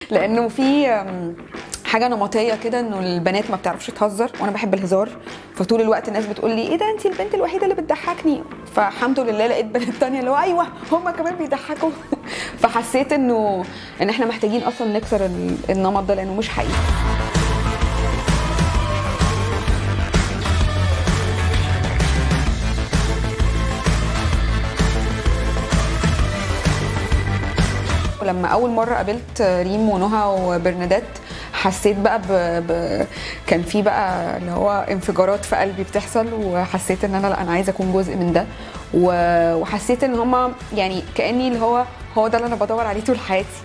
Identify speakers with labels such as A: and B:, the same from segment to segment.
A: لانه في أم، حاجه نمطيه كده انه البنات ما بتعرفش تهزر وانا بحب الهزار فطول الوقت الناس بتقول لي ايه ده انت البنت الوحيده اللي بتضحكني فالحمد لله لقيت بنات تانية اللي هو ايوه هم كمان بيضحكوا فحسيت انه ان احنا محتاجين اصلا نكسر ال- النمط ده لانه مش حقيقي ولما اول مره قابلت ريم ونهى وبرنادات حسيت بقى ب... ب... كان في بقى اللي هو انفجارات في قلبي بتحصل وحسيت ان انا لا انا عايزه اكون جزء من ده و... وحسيت ان هما يعني كاني اللي هو هو ده اللي انا بدور عليه طول حياتي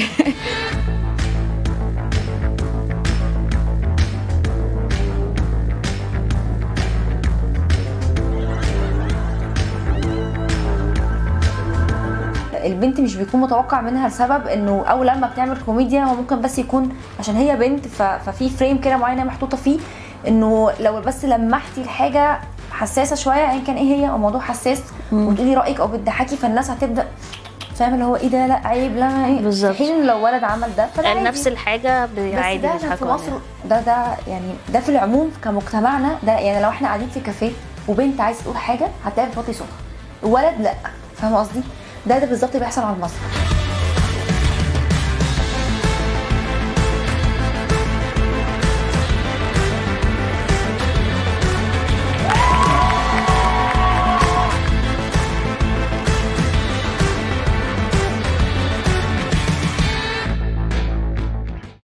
B: البنت مش بيكون متوقع منها سبب انه او لما بتعمل كوميديا هو ممكن بس يكون عشان هي بنت ف- ففي فريم كده معينه محطوطه فيه انه لو بس لمحتي الحاجه حساسه شويه ايا كان ايه هي او موضوع حساس وتقولي رايك او بتضحكي فالناس هتبدا فاهم اللي هو ايه ده لا عيب لا ايه
C: بالظبط.
B: في حين إن لو ولد عمل ده فده
C: قال
B: عادي.
C: نفس الحاجه ب-
B: بس
C: عادي
B: ده عشان في
C: بيضحكوا
B: مصر
C: عليها.
B: ده ده يعني ده في العموم كمجتمعنا ده يعني لو احنا قاعدين في كافيه وبنت عايزه تقول حاجه هتلاقيها بتوطي صوتها ولد لا فاهمه قصدي ده ده بالظبط بيحصل على المسرح